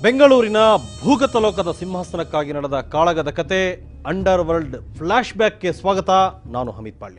ಬೆಂಗಳೂರಿನ ಭೂಗತ ಲೋಕದ ಸಿಂಹಾಸನಕ್ಕಾಗಿ ನಡೆದ ಕಾಳಗದ ಕತೆ ಅಂಡರ್ ವರ್ಲ್ಡ್ ಫ್ಲಾಶ್ ಬ್ಯಾಕ್ಗೆ ಸ್ವಾಗತ ನಾನು ಹಮೀದ್ ಪಾಳ್ಯ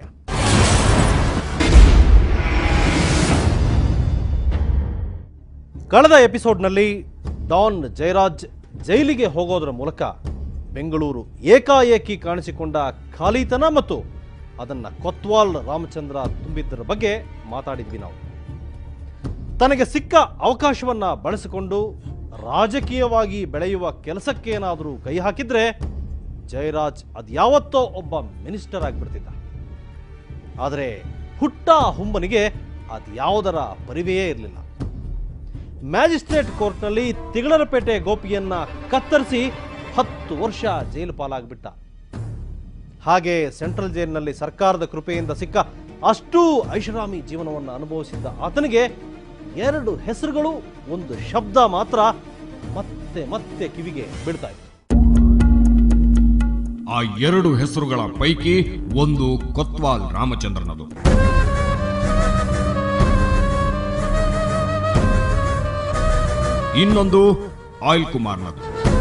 ಕಳೆದ ಎಪಿಸೋಡ್ನಲ್ಲಿ ಡಾನ್ ಜಯರಾಜ್ ಜೈಲಿಗೆ ಹೋಗೋದರ ಮೂಲಕ ಬೆಂಗಳೂರು ಏಕಾಏಕಿ ಕಾಣಿಸಿಕೊಂಡ ಖಾಲಿತನ ಮತ್ತು ಅದನ್ನು ಕೊತ್ವಾಲ್ ರಾಮಚಂದ್ರ ತುಂಬಿದ್ದರ ಬಗ್ಗೆ ಮಾತಾಡಿದ್ವಿ ನಾವು ತನಗೆ ಸಿಕ್ಕ ಅವಕಾಶವನ್ನ ಬಳಸಿಕೊಂಡು ರಾಜಕೀಯವಾಗಿ ಬೆಳೆಯುವ ಕೆಲಸಕ್ಕೇನಾದರೂ ಕೈ ಹಾಕಿದ್ರೆ ಜಯರಾಜ್ ಅದ್ಯಾವತ್ತೋ ಒಬ್ಬ ಮಿನಿಸ್ಟರ್ ಆಗಿಬಿಡ್ತಿದ್ದ ಆದರೆ ಹುಟ್ಟ ಹುಂಬನಿಗೆ ಅದ್ಯಾವುದರ ಪರಿವೆಯೇ ಇರಲಿಲ್ಲ ಮ್ಯಾಜಿಸ್ಟ್ರೇಟ್ ಕೋರ್ಟ್ನಲ್ಲಿ ತಿಗಳರಪೇಟೆ ಗೋಪಿಯನ್ನ ಕತ್ತರಿಸಿ ಹತ್ತು ವರ್ಷ ಜೈಲು ಪಾಲಾಗ್ಬಿಟ್ಟ ಹಾಗೆ ಸೆಂಟ್ರಲ್ ಜೈಲಿನಲ್ಲಿ ಸರ್ಕಾರದ ಕೃಪೆಯಿಂದ ಸಿಕ್ಕ ಅಷ್ಟೂ ಐಷಾರಾಮಿ ಜೀವನವನ್ನು ಅನುಭವಿಸಿದ್ದ ಆತನಿಗೆ ಎರಡು ಹೆಸರುಗಳು ಒಂದು ಶಬ್ದ ಮಾತ್ರ ಮತ್ತೆ ಮತ್ತೆ ಕಿವಿಗೆ ಬೀಳ್ತಾ ಇತ್ತು ಆ ಎರಡು ಹೆಸರುಗಳ ಪೈಕಿ ಒಂದು ಕೊತ್ವಾಲ್ ರಾಮಚಂದ್ರನದು ಇನ್ನೊಂದು ಆಯಿಲ್ ಕುಮಾರ್ನದು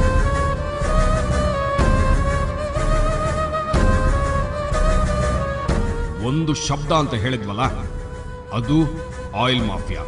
ಒಂದು ಶಬ್ದ ಅಂತ ಹೇಳಿದ್ವಲ್ಲ ಅದು ಆಯಿಲ್ ಮಾಫಿಯಾ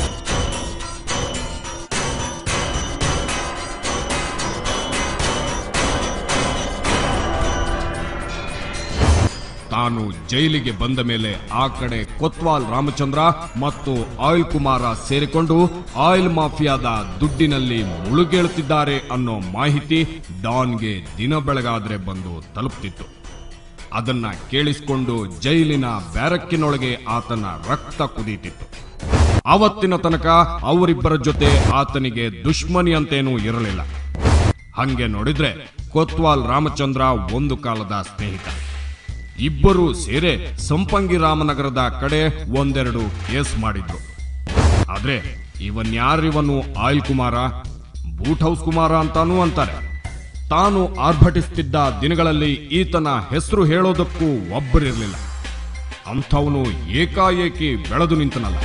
ತಾನು ಜೈಲಿಗೆ ಬಂದ ಮೇಲೆ ಆ ಕಡೆ ಕೊತ್ವಾಲ್ ರಾಮಚಂದ್ರ ಮತ್ತು ಆಯಿಲ್ ಕುಮಾರ ಸೇರಿಕೊಂಡು ಆಯಿಲ್ ಮಾಫಿಯಾದ ದುಡ್ಡಿನಲ್ಲಿ ಮುಳುಗೇಳುತ್ತಿದ್ದಾರೆ ಅನ್ನೋ ಮಾಹಿತಿ ಡಾನ್ಗೆ ದಿನ ಬೆಳಗಾದ್ರೆ ಬಂದು ತಲುಪ್ತಿತ್ತು ಅದನ್ನ ಕೇಳಿಸಿಕೊಂಡು ಜೈಲಿನ ಬ್ಯಾರಕ್ಕಿನೊಳಗೆ ಆತನ ರಕ್ತ ಕುದೀತಿತ್ತು ಅವತ್ತಿನ ತನಕ ಅವರಿಬ್ಬರ ಜೊತೆ ಆತನಿಗೆ ದುಶ್ಮನಿ ಅಂತೇನೂ ಇರಲಿಲ್ಲ ಹಂಗೆ ನೋಡಿದ್ರೆ ಕೊತ್ವಾಲ್ ರಾಮಚಂದ್ರ ಒಂದು ಕಾಲದ ಸ್ನೇಹಿತ ಇಬ್ಬರು ಸೇರೆ ಸಂಪಂಗಿ ರಾಮನಗರದ ಕಡೆ ಒಂದೆರಡು ಕೇಸ್ ಮಾಡಿದ್ರು ಆದ್ರೆ ಇವನ್ಯಾರಿವನು oil Kumara boot house Kumara ಅಂತಾನೂ ಅಂತಾರೆ ತಾನು ಆರ್ಭಟಿಸ್ತಿದ್ದ ದಿನಗಳಲ್ಲಿ ಈತನ ಹೆಸರು ಹೇಳೋದಕ್ಕೂ ಒಬ್ಬರಿರ್ಲಿಲ್ಲ ಅಂಥವನು ಏಕಾಏಕಿ ಬೆಳೆದು ನಿಂತನಲ್ಲ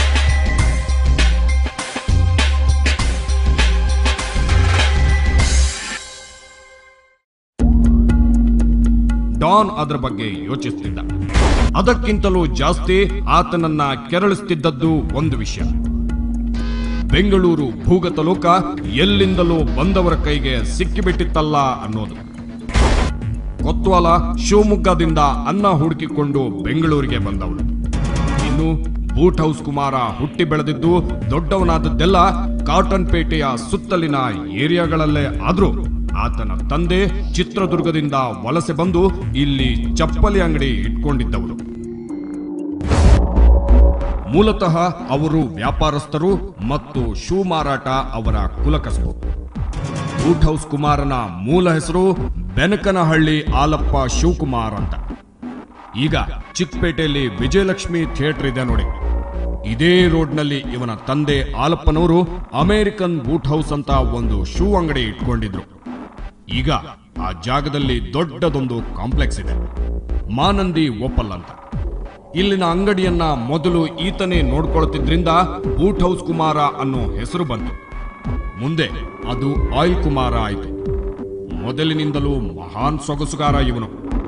ಡಾನ್ ಅದರ ಬಗ್ಗೆ ಯೋಚಿಸ್ತಿದ್ದ ಅದಕ್ಕಿಂತಲೂ ಜಾಸ್ತಿ ಆತನನ್ನ ಕೆರಳಿಸ್ತಿದ್ದದ್ದು ಒಂದು ವಿಷಯ ಬೆಂಗಳೂರು ಭೂಗತ ಲೋಕ ಎಲ್ಲಿಂದಲೂ ಬಂದವರ ಕೈಗೆ ಸಿಕ್ಕಿಬಿಟ್ಟಿತ್ತಲ್ಲ ಅನ್ನೋದು ಕೊತ್ವಾಲ ಶಿವಮೊಗ್ಗದಿಂದ ಅನ್ನ ಹುಡುಕಿಕೊಂಡು ಬೆಂಗಳೂರಿಗೆ ಬಂದವನು ಇನ್ನು ಬೂಟ್ ಹೌಸ್ ಕುಮಾರ ಹುಟ್ಟಿ ಬೆಳೆದಿದ್ದು ದೊಡ್ಡವನಾದದ್ದೆಲ್ಲ ಕಾಟನ್ ಪೇಟೆಯ ಸುತ್ತಲಿನ ಏರಿಯಾಗಳಲ್ಲೇ ಆದ್ರೂ ಆತನ ತಂದೆ ಚಿತ್ರದುರ್ಗದಿಂದ ವಲಸೆ ಬಂದು ಇಲ್ಲಿ ಚಪ್ಪಲಿ ಅಂಗಡಿ ಇಟ್ಕೊಂಡಿದ್ದವರು ಮೂಲತಃ ಅವರು ವ್ಯಾಪಾರಸ್ಥರು ಮತ್ತು ಶೂ ಮಾರಾಟ ಅವರ ಕುಲಕಸಬು ಬೂಟ್ ಹೌಸ್ ಕುಮಾರನ ಮೂಲ ಹೆಸರು ಬೆನಕನಹಳ್ಳಿ ಆಲಪ್ಪ ಶಿವಕುಮಾರ್ ಅಂತ ಈಗ ಚಿಕ್ಕಪೇಟೆಯಲ್ಲಿ ವಿಜಯಲಕ್ಷ್ಮಿ ಥಿಯೇಟರ್ ಇದೆ ನೋಡಿ ಇದೇ ರೋಡ್ನಲ್ಲಿ ಇವನ ತಂದೆ ಆಲಪ್ಪನವರು ಅಮೆರಿಕನ್ ಬೂಟ್ ಹೌಸ್ ಅಂತ ಒಂದು ಶೂ ಅಂಗಡಿ ಇಟ್ಕೊಂಡಿದ್ರು ಈಗ ಆ ಜಾಗದಲ್ಲಿ ದೊಡ್ಡದೊಂದು ಕಾಂಪ್ಲೆಕ್ಸ್ ಇದೆ ಮಾನಂದಿ ಓಪಲ್ ಅಂತ ಇಲ್ಲಿನ ಅಂಗಡಿಯನ್ನ ಮೊದಲು ಈತನೇ ನೋಡ್ಕೊಳ್ತಿದ್ರಿಂದ ಬೂಟ್ ಹೌಸ್ ಕುಮಾರ ಅನ್ನೋ ಹೆಸರು ಬಂತು ಮುಂದೆ ಅದು ಆಯಿಲ್ ಕುಮಾರ ಆಯಿತು ಮೊದಲಿನಿಂದಲೂ ಮಹಾನ್ ಸೊಗಸುಗಾರ ಇವನು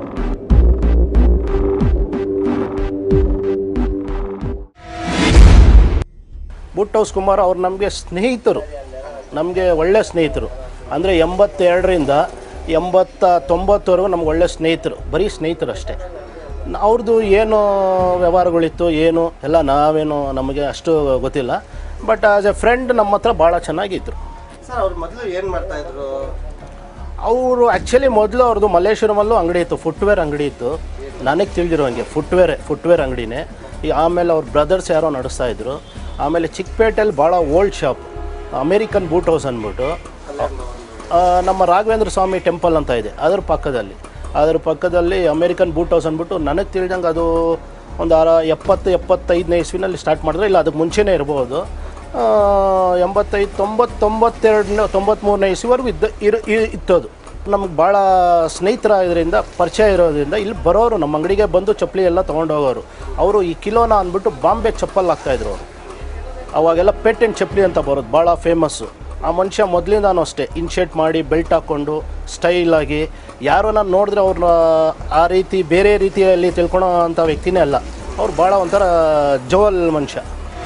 ಬುಟ್ ಹೌಸ್ ಕುಮಾರ್ ಅವ್ರು ನಮಗೆ ಸ್ನೇಹಿತರು ನಮಗೆ ಒಳ್ಳೆ ಸ್ನೇಹಿತರು ಅಂದರೆ ಎಂಬತ್ತೆರಡರಿಂದ ಎಂಬತ್ತ ತೊಂಬತ್ತವರೆಗೂ ನಮ್ಗೆ ಒಳ್ಳೆ ಸ್ನೇಹಿತರು ಬರೀ ಸ್ನೇಹಿತರು ಅಷ್ಟೇ ನ- ಅವ್ರದ್ದು ಏನು ವ್ಯವಹಾರಗಳಿತ್ತು ಏನು ಎಲ್ಲ ನಾವೇನು ನಮಗೆ ಅಷ್ಟು ಗೊತ್ತಿಲ್ಲ ಬಟ್ ಆಸ್ ಎ ಫ್ರೆಂಡ್ ನಮ್ಮ ಹತ್ರ ಭಾಳ ಚೆನ್ನಾಗಿದ್ರು ಸರ್ ಅವ್ರು ಮೊದಲು ಏನು ಮಾಡ್ತಾ ಇದ್ರು ಅವರು ಆ್ಯಕ್ಚುಲಿ ಮೊದಲು ಅವ್ರದ್ದು ಮಲ್ಲೇಶ್ವರಮಲ್ಲೂ ಅಂಗಡಿ ಇತ್ತು ಫುಟ್ವೇರ್ ಅಂಗಡಿ ಇತ್ತು ನನಗೆ ತಿಳಿದಿರೋ ಹಂಗೆ ಫುಟ್ವೇರ್ ಫುಟ್ವೇರ್ ಅಂಗಡಿನೇ ಈ ಆಮೇಲೆ ಅವ್ರ ಬ್ರದರ್ಸ್ ಯಾರೋ ನಡೆಸ್ತಾ ಇದ್ರು ಆಮೇಲೆ ಚಿಕ್ಕಪೇಟೆಯಲ್ಲಿ ಭಾಳ old shop American boot house ಅಂದ್ಬಿಟ್ಟು ಆ, ನಮ್ಮ ರಾಘವೇಂದ್ರ ಸ್ವಾಮಿ ಟೆಂಪಲ್ ಅಂತ ಇದೆ ಅದ್ರ ಪಕ್ಕದಲ್ಲಿ ಅದ್ರ ಪಕ್ಕದಲ್ಲಿ ಅಮೇರಿಕನ್ ಬೂಟ್ ಹೌಸ್ ಅಂದ್ಬಿಟ್ಟು ನನಗೆ ತಿಳಿದಂಗೆ ಅದು ಒಂದು ಆರ ಎಪ್ಪತ್ತು ಎಪ್ಪತ್ತೈದನೇ ಇಸ್ವಿನಲ್ಲಿ ಸ್ಟಾರ್ಟ್ ಮಾಡಿದ್ರೆ ಇಲ್ಲ ಅದಕ್ಕೆ ಮುಂಚೆನೇ ಇರ್ಬೋದು ಆ, ಎಂಬತ್ತೈದು ತೊಂಬತ್ತು ತೊಂಬತ್ತೆರಡನೇ ತೊಂಬತ್ತ್ಮೂರನೇ ಇಸ್ವಿವರೆಗೂ ಇದ್ದ ಇರು ಇ- ಇತ್ತದು ನಮ್ಗೆ ಭಾಳ ಸ್ನೇಹಿತರಾದ್ರಿಂದ ಪರಿಚಯ ಇರೋದ್ರಿಂದ ಇಲ್ಲಿ ಬರೋರು ನಮ್ಮ ಅಂಗಡಿಗೆ ಬಂದು ಚಪ್ಪಲಿ ಎಲ್ಲ ತೊಗೊಂಡು ಹೋಗೋರು ಅವರು ಈ ಕಿಲೋನ ಅಂದ್ಬಿಟ್ಟು ಬಾಂಬೆ ಚಪ್ಪಲ್ ಹಾಕ್ತಾಯಿದ್ರು ಅವರು ಅವಾಗೆಲ್ಲ ಪೇಟೆಂಟ್ ಚಪ್ಪಲಿ ಅಂತ ಬರೋದು ಭಾಳ ಫೇಮಸ್ಸು ಆ ಮನುಷ್ಯ ಮೊದಲಿಂದಾನು ಅಷ್ಟೇ ಇನ್ಶರ್ಟ್ ಮಾಡಿ ಬೆಲ್ಟ್ ಹಾಕ್ಕೊಂಡು ಸ್ಟೈಲಾಗಿ ಯಾರೋ ನಾನು ನೋಡಿದ್ರೆ ಅವ್ರನ್ನ ಆ ರೀತಿ ಬೇರೆ ರೀತಿಯಲ್ಲಿ ತಿಳ್ಕೊಳೋ ಅಂಥ ವ್ಯಕ್ತಿನೇ ಅಲ್ಲ ಅವ್ರು ಭಾಳ ಒಂಥರ ಜೋಲ್ ಮನುಷ್ಯ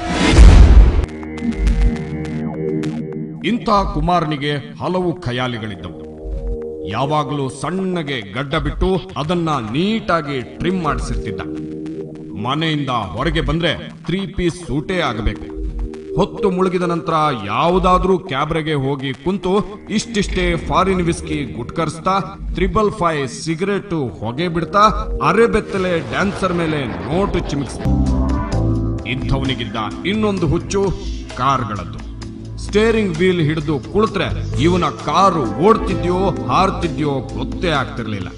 ಇಂಥ ಕುಮಾರನಿಗೆ ಹಲವು ಖಯಾಲಿಗಳಿದ್ದವು ಯಾವಾಗಲೂ ಸಣ್ಣಗೆ ಗಡ್ಡ ಬಿಟ್ಟು ಅದನ್ನ ನೀಟಾಗಿ ಟ್ರಿಮ್ ಮಾಡಿಸಿರ್ತಿದ್ದ ಮನೆಯಿಂದ ಹೊರಗೆ ಬಂದ್ರೆ ತ್ರೀ ಪೀಸ್ ಸೂಟೇ ಆಗಬೇಕು ಹೊತ್ತು ಮುಳುಗಿದ ನಂತರ ಯಾವುದಾದ್ರೂ ಕ್ಯಾಬ್ರೆಗೆ ಹೋಗಿ ಕುಂತು ಇಷ್ಟಿಷ್ಟೇ ಫಾರಿನ್ ವಿಸ್ಕಿ ಗುಟ್ಕರಿಸ್ತಾ ತ್ರಿಬಲ್ ಫೈವ್ ಸಿಗರೇಟ್ ಹೊಗೆ ಬಿಡ್ತಾ ಅರೆಬೆತ್ತಲೆ ಡ್ಯಾನ್ಸರ್ ಮೇಲೆ ನೋಟು ಚಿಮಿಕ್ಸ್ ಇಂಥವನಿಗಿದ್ದ ಇನ್ನೊಂದು ಹುಚ್ಚು ಕಾರ್ಗಳದ್ದು ಸ್ಟೇರಿಂಗ್ ವೀಲ್ ಹಿಡಿದು ಕುಳಿತ್ರೆ ಇವನ ಕಾರು ಓಡ್ತಿದ್ಯೋ ಹಾರ್ತಿದ್ಯೋ ಗೊತ್ತೇ ಆಗ್ತಿರ್ಲಿಲ್ಲ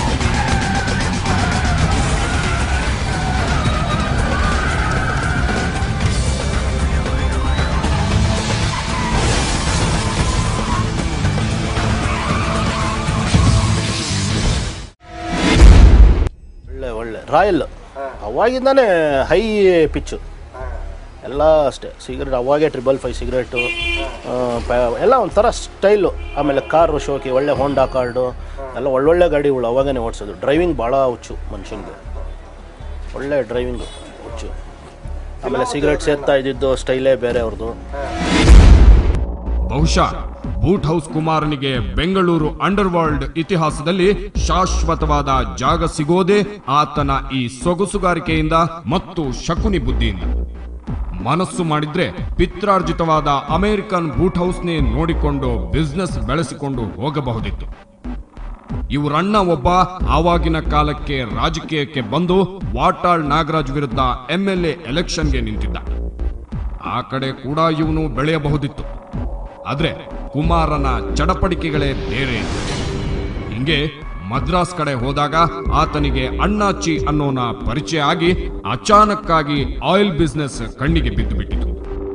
ಒಳ್ಳೆ ಒಳ್ಳೆ ರಾಯಲ್ ಅವಾಗಿಂದಾನೇ ಹೈ ಪಿಚ್ಚು ಎಲ್ಲ ಅಷ್ಟೇ ಸಿಗರೇಟ್ ಅವಾಗೇ ಟ್ರಿಬಲ್ ಫೈವ್ ಸಿಗರೇಟು ಎಲ್ಲ ಒಂಥರ ಸ್ಟೈಲು ಆಮೇಲೆ ಕಾರು ಶೋಕಿ ಒಳ್ಳೆ ಹೋಂಡಾ ಕಾರ್ಡು ಎಲ್ಲ ಒಳ್ಳೊಳ್ಳೆ ಗಾಡಿಗಳು ಅವಾಗನೇ ಓಡಿಸೋದು ಡ್ರೈವಿಂಗ್ ಭಾಳ ಹುಚ್ಚು ಮನುಷ್ಯನಿಗೆ ಒಳ್ಳೆ ಡ್ರೈವಿಂಗು ಹುಚ್ಚು ಆಮೇಲೆ ಸಿಗರೇಟ್ ಸೇರ್ತಾ ಇದ್ದಿದ್ದು ಸ್ಟೈಲೇ ಬೇರೆ ಅವ್ರದ್ದು ಬಹುಶಃ ಬೂಟ್ ಹೌಸ್ ಕುಮಾರನಿಗೆ ಬೆಂಗಳೂರು ಅಂಡರ್ ವರ್ಲ್ಡ್ ಇತಿಹಾಸದಲ್ಲಿ ಶಾಶ್ವತವಾದ ಜಾಗ ಸಿಗೋದೇ ಆತನ ಈ ಸೊಗಸುಗಾರಿಕೆಯಿಂದ ಮತ್ತು ಶಕುನಿ ಬುದ್ಧಿಯಿಂದ ಮನಸ್ಸು ಮಾಡಿದ್ರೆ ಪಿತ್ರಾರ್ಜಿತವಾದ ಅಮೆರಿಕನ್ ಬೂಟ್ ಹೌಸ್ನೇ ನೋಡಿಕೊಂಡು ಬಿಸ್ನೆಸ್ ಬೆಳೆಸಿಕೊಂಡು ಹೋಗಬಹುದಿತ್ತು ಇವರಣ್ಣ ಒಬ್ಬ ಆವಾಗಿನ ಕಾಲಕ್ಕೆ ರಾಜಕೀಯಕ್ಕೆ ಬಂದು ವಾಟಾಳ್ ನಾಗರಾಜ್ ವಿರುದ್ಧ ಎಂಎಲ್ಎ ಎಲೆಕ್ಷನ್ಗೆ ನಿಂತಿದ್ದ ಆ ಕಡೆ ಕೂಡ ಇವನು ಬೆಳೆಯಬಹುದಿತ್ತು ಆದ್ರೆ ಕುಮಾರನ ಚಡಪಡಿಕೆಗಳೇ ಬೇರೆ ಇತ್ತು. ಹಿಂಗೆ ಮದ್ರಾಸ್ ಕಡೆ ಹೋದಾಗ ಆತನಿಗೆ ಅಣ್ಣಾಚಿ ಅನ್ನೋನ ಪರಿಚಯ ಆಗಿ ಅಚಾನಕ್ಕಾಗಿ ಆಯಿಲ್ ಬಿಸ್ನೆಸ್ ಕಣ್ಣಿಗೆ ಬಿದ್ದು ಬಿಟ್ಟಿತು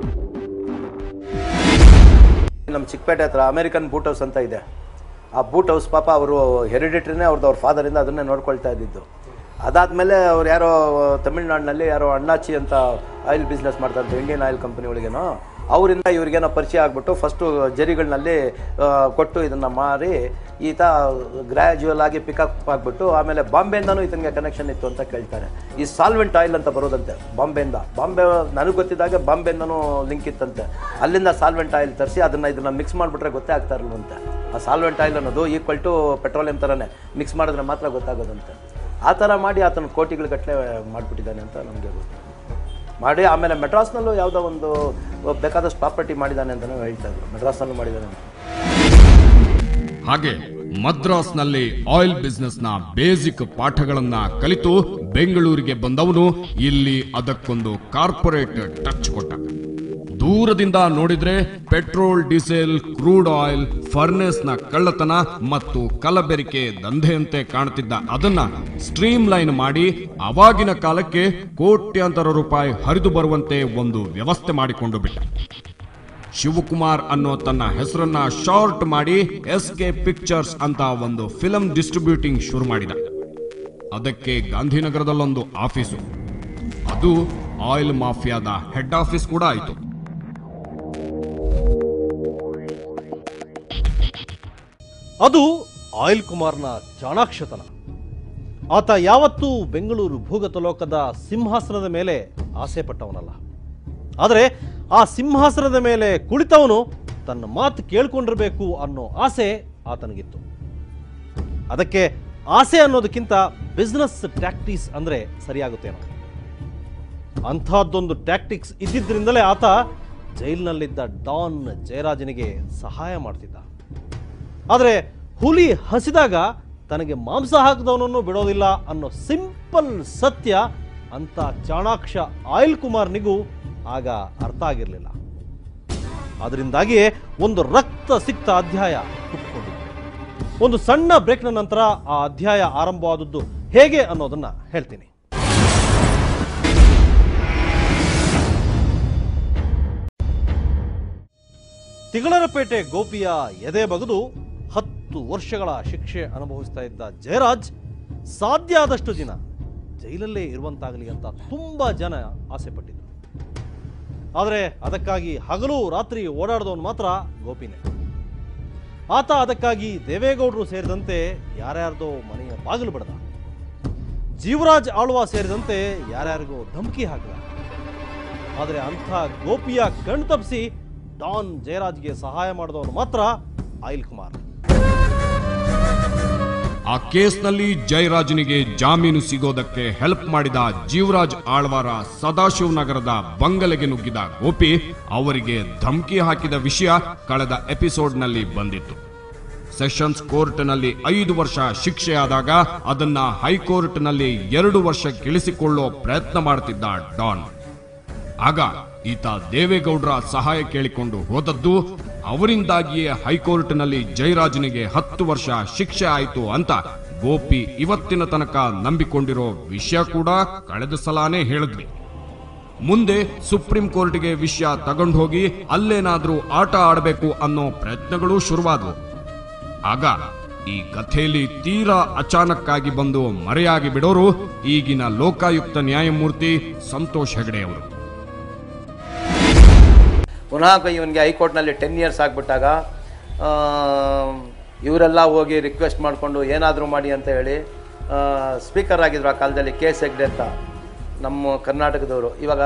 ನಮ್ಮ ಚಿಕ್ಕಪೇಟೆ ಹತ್ರ ಅಮೆರಿಕನ್ ಬೂಟ್ ಹೌಸ್ ಅಂತ ಇದೆ ಆ ಬೂಟ್ ಹೌಸ್ ಪಾಪ ಅವರು ಹೆರಿಡಿಟ್ರಿನೇ ಅವ್ರದ್ದು ಅವ್ರ ಫಾದರಿಂದ ಅದನ್ನೇ ನೋಡ್ಕೊಳ್ತಾ ಇದ್ದಿದ್ದು ಅದಾದಮೇಲೆ ಅವ್ರು ಯಾರೋ ತಮಿಳ್ನಾಡಿನಲ್ಲಿ ಯಾರೋ ಅಣ್ಣಾಚಿ ಅಂತ ಆಯಿಲ್ ಬಿಸ್ನೆಸ್ ಮಾಡ್ತಾ ಇದ್ರು ಇಂಡಿಯನ್ ಆಯಿಲ್ ಕಂಪನಿ ಒಳಗೇನೋ ಅವರಿಂದ ಇವ್ರಿಗೇನೋ ಪರಿಚಯ ಆಗ್ಬಿಟ್ಟು ಫಸ್ಟು ಜರಿಗಳಲ್ಲಿ ಆ, ಕೊಟ್ಟು ಇದನ್ನು ಮಾರಿ ಈತ ಗ್ರ್ಯಾಜುವಲ್ ಆಗಿ ಪಿಕಪ್ ಆಗಿಬಿಟ್ಟು ಆಮೇಲೆ ಬಾಂಬೆಯಿಂದನೂ ಈತನಿಗೆ ಕನೆಕ್ಷನ್ ಇತ್ತು ಅಂತ ಕೇಳ್ತಾರೆ ಈ ಸಾಲ್ವೆಂಟ್ ಆಯಿಲ್ ಅಂತ ಬರೋದಂತೆ ಬಾಂಬೆಯಿಂದ ಬಾಂಬೆ ನನಗೆ ಗೊತ್ತಿದ್ದಾಗೆ ಬಾಂಬೆಯಿಂದನೂ ಲಿಂಕ್ ಇತ್ತಂತೆ ಅಲ್ಲಿಂದ ಸಾಲ್ವೆಂಟ್ ಆಯಿಲ್ ತರಿಸಿ ಅದನ್ನು ಇದನ್ನು ಮಿಕ್ಸ್ ಮಾಡಿಬಿಟ್ರೆ ಗೊತ್ತೇ ಆಗ್ತಾ ಇರಲ್ವಂತೆ ಆ ಸಾಲ್ವೆಂಟ್ ಆಯಿಲ್ ಅನ್ನೋದು ಈಕ್ವಲ್ ಟು ಪೆಟ್ರೋಲಿಯಂ ಥರನೇ ಮಿಕ್ಸ್ ಮಾಡಿದ್ರೆ ಮಾತ್ರ ಗೊತ್ತಾಗೋದಂತೆ ಆ ಥರ ಮಾಡಿ ಆತನ ಕೋಟಿಗಳ ಗಟ್ಟಲೆ ಮಾಡಿಬಿಟ್ಟಿದ್ದಾನೆ ಅಂತ ನಮಗೆ ಗೊತ್ತು ಮಾಡಿ ಆಮೇಲೆ ಮೆಡ್ರಾಸ್ನಲ್ಲೂ ಯಾವುದೋ ಒಂದು ಬೇಕಾದಷ್ಟು ಪ್ರಾಪರ್ಟಿ ಮಾಡಿದ್ದಾನೆ ಅಂತಲೂ ಹೇಳ್ತಾ ಇದ್ರು ಮೆಡ್ರಾಸ್ನಲ್ಲೂ ಮಾಡಿದ್ದಾನೆ ಅಂತ ಹಾಗೆ ಮದ್ರಾಸ್ನಲ್ಲಿ ಆಯಿಲ್ ಬಿಸ್ನೆಸ್ನ ಬೇಸಿಕ್ ಪಾಠಗಳನ್ನ ಕಲಿತು ಬೆಂಗಳೂರಿಗೆ ಬಂದವನು ಇಲ್ಲಿ ಅದಕ್ಕೊಂದು ಕಾರ್ಪೊರೇಟ್ ಟಚ್ ಕೊಟ್ಟ ದೂರದಿಂದ ನೋಡಿದ್ರೆ ಪೆಟ್ರೋಲ್ ಡೀಸೆಲ್ ಕ್ರೂಡ್ ಆಯಿಲ್ ಫರ್ನೆಸ್ನ ಕಳ್ಳತನ ಮತ್ತು ಕಲಬೆರಿಕೆ ದಂಧೆಯಂತೆ ಕಾಣ್ತಿದ್ದ ಅದನ್ನ ಸ್ಟ್ರೀಮ್ ಲೈನ್ ಮಾಡಿ ಅವಾಗಿನ ಕಾಲಕ್ಕೆ ಕೋಟ್ಯಾಂತರ ರೂಪಾಯಿ ಹರಿದು ಬರುವಂತೆ ಒಂದು ವ್ಯವಸ್ಥೆ ಮಾಡಿಕೊಂಡು ಬಿಟ್ಟ ಶಿವಕುಮಾರ್ ಅನ್ನೋ ತನ್ನ ಹೆಸರನ್ನ ಶಾರ್ಟ್ ಮಾಡಿ ಎಸ್ ಕೆ ಪಿಕ್ಚರ್ಸ್ ಅಂತ ಒಂದು ಫಿಲಂ ಡಿಸ್ಟ್ರಿಬ್ಯೂಟಿಂಗ್ ಶುರು ಮಾಡಿದ ಅದಕ್ಕೆ ಗಾಂಧಿನಗರದಲ್ಲೊಂದು ಆಫೀಸು ಅದು ಆಯಿಲ್ ಮಾಫಿಯಾದ ಹೆಡ್ ಆಫೀಸ್ ಕೂಡ ಆಯಿತು ಅದು ಆಯಿಲ್ ಕುಮಾರ್ನ ಚಾಣಾಕ್ಷತನ ಆತ ಯಾವತ್ತೂ ಬೆಂಗಳೂರು ಭೂಗತ ಲೋಕದ ಸಿಂಹಾಸನದ ಮೇಲೆ ಆಸೆ ಪಟ್ಟವನಲ್ಲ ಆದರೆ ಆ ಸಿಂಹಾಸನದ ಮೇಲೆ ಕುಳಿತವನು ತನ್ನ ಮಾತು ಕೇಳ್ಕೊಂಡಿರಬೇಕು ಅನ್ನೋ ಆಸೆ ಆತನಿಗಿತ್ತು ಅದಕ್ಕೆ ಆಸೆ ಅನ್ನೋದಕ್ಕಿಂತ ಬಿಸ್ನೆಸ್ ಟ್ಯಾಕ್ಟಿಕ್ಸ್ ಅಂದರೆ ಸರಿಯಾಗುತ್ತೇನೋ ಅಂಥದ್ದೊಂದು ಟ್ಯಾಕ್ಟಿಕ್ಸ್ ಇದ್ದಿದ್ದರಿಂದಲೇ ಆತ ಜೈಲಿನಲ್ಲಿದ್ದ ಡಾನ್ ಜಯರಾಜನಿಗೆ ಸಹಾಯ ಮಾಡ್ತಿದ್ದ ಆದರೆ ಹುಲಿ ಹಸಿದಾಗ ತನಗೆ ಮಾಂಸ ಹಾಕಿದವನನ್ನು ಬಿಡೋದಿಲ್ಲ ಅನ್ನೋ ಸಿಂಪಲ್ ಸತ್ಯ ಅಂತ ಚಾಣಾಕ್ಷ ಆಯಿಲ್ ಕುಮಾರ್ನಿಗೂ ಆಗ ಅರ್ಥ ಆಗಿರಲಿಲ್ಲ ಅದರಿಂದಾಗಿಯೇ ಒಂದು ರಕ್ತ ಸಿಕ್ತ ಅಧ್ಯಾಯ ಹುಟ್ಟುಕೊಂಡಿತ್ತು ಒಂದು ಸಣ್ಣ ಬ್ರೇಕ್ನ ನಂತರ ಆ ಅಧ್ಯಾಯ ಆರಂಭವಾದದ್ದು ಹೇಗೆ ಅನ್ನೋದನ್ನ ಹೇಳ್ತೀನಿ ತಿಗಳರಪೇಟೆ ಗೋಪಿಯ ಎದೆ ಬಗೆದು ಹತ್ತು ವರ್ಷಗಳ ಶಿಕ್ಷೆ ಅನುಭವಿಸ್ತಾ ಇದ್ದ ಜಯರಾಜ್ ಸಾಧ್ಯ ಆದಷ್ಟು ದಿನ ಜೈಲಲ್ಲೇ ಇರುವಂತಾಗಲಿ ಅಂತ ತುಂಬಾ ಜನ ಆಸೆ ಪಟ್ಟಿದ್ರು ಆದರೆ ಅದಕ್ಕಾಗಿ ಹಗಲು ರಾತ್ರಿ ಓಡಾಡಿದವನು ಮಾತ್ರ ಗೋಪಿನೇ ಆತ ಅದಕ್ಕಾಗಿ ದೇವೇಗೌಡರು ಸೇರಿದಂತೆ ಯಾರ್ಯಾರ್ದೋ ಮನೆಯ ಬಾಗಿಲು ಬಡದ ಜೀವರಾಜ್ ಆಳ್ವ ಸೇರಿದಂತೆ ಯಾರ್ಯಾರಿಗೋ ಧಮಕಿ ಹಾಕಿದ ಆದರೆ ಅಂಥ ಗೋಪಿಯ ಕಣ್ ತಪ್ಪಿಸಿ ಡಾನ್ ಜಯರಾಜ್ಗೆ ಸಹಾಯ ಮಾಡಿದವನು ಮಾತ್ರ ಆಯಿಲ್ ಕುಮಾರ್ ಆ ಕೇಸ್ನಲ್ಲಿ ಜಯರಾಜನಿಗೆ ಜಾಮೀನು ಸಿಗೋದಕ್ಕೆ ಹೆಲ್ಪ್ ಮಾಡಿದ ಜೀವರಾಜ್ ಆಳ್ವಾರ ಸದಾಶಿವ ನಗರದ ಬಂಗಲೆಗೆ ನುಗ್ಗಿದ ಗೋಪಿ ಅವರಿಗೆ ಧಮಕಿ ಹಾಕಿದ ವಿಷಯ ಕಳೆದ ಎಪಿಸೋಡ್ನಲ್ಲಿ ಬಂದಿತ್ತು ಸೆಷನ್ಸ್ ಕೋರ್ಟ್ನಲ್ಲಿ ಐದು ವರ್ಷ ಶಿಕ್ಷೆಯಾದಾಗ ಅದನ್ನ ಹೈಕೋರ್ಟ್ನಲ್ಲಿ ಎರಡು ವರ್ಷ ಗಿಳಿಸಿಕೊಳ್ಳೋ ಪ್ರಯತ್ನ ಮಾಡ್ತಿದ್ದ ಡಾನ್ ಆಗ ಈತ ದೇವೇಗೌಡರ ಸಹಾಯ ಕೇಳಿಕೊಂಡು ಹೋದದ್ದು ಅವರಿಂದಾಗಿಯೇ ಹೈಕೋರ್ಟ್ನಲ್ಲಿ ಜಯರಾಜನಿಗೆ ಹತ್ತು ವರ್ಷ ಶಿಕ್ಷೆ ಆಯಿತು ಅಂತ ಗೋಪಿ ಇವತ್ತಿನ ತನಕ ನಂಬಿಕೊಂಡಿರೋ ವಿಷಯ ಕೂಡ ಕಳೆದ ಸಲಾನೇ ಹೇಳಿದ್ವಿ ಮುಂದೆ ಸುಪ್ರೀಂ ಕೋರ್ಟ್ಗೆ ವಿಷಯ ತಗೊಂಡು ಹೋಗಿ ಅಲ್ಲೇನಾದ್ರೂ ಆಟ ಆಡಬೇಕು ಅನ್ನೋ ಪ್ರಯತ್ನಗಳು ಶುರುವಾದವು ಆಗ ಈ ಕಥೆಯಲ್ಲಿ ತೀರಾ ಅಚಾನಕ್ಕಾಗಿ ಬಂದು ಮರೆಯಾಗಿ ಬಿಡೋರು ಈಗಿನ ಲೋಕಾಯುಕ್ತ ನ್ಯಾಯಮೂರ್ತಿ ಸಂತೋಷ್ ಹೆಗಡೆ ಅವರು ಪುನಃ ಇವನಿಗೆ ಹೈಕೋರ್ಟ್ನಲ್ಲಿ ಟೆನ್ ಇಯರ್ಸ್ ಆಗಿಬಿಟ್ಟಾಗ ಇವರೆಲ್ಲ ಹೋಗಿ ರಿಕ್ವೆಸ್ಟ್ ಮಾಡಿಕೊಂಡು ಏನಾದರೂ ಮಾಡಿ ಅಂತ ಹೇಳಿ ಸ್ಪೀಕರ್ ಆಗಿದ್ರು ಆ ಕಾಲದಲ್ಲಿ ಕೆ ಎಸ್ ಹೆಗ್ಡೆ ಅಂತ ನಮ್ಮ ಕರ್ನಾಟಕದವರು ಇವಾಗ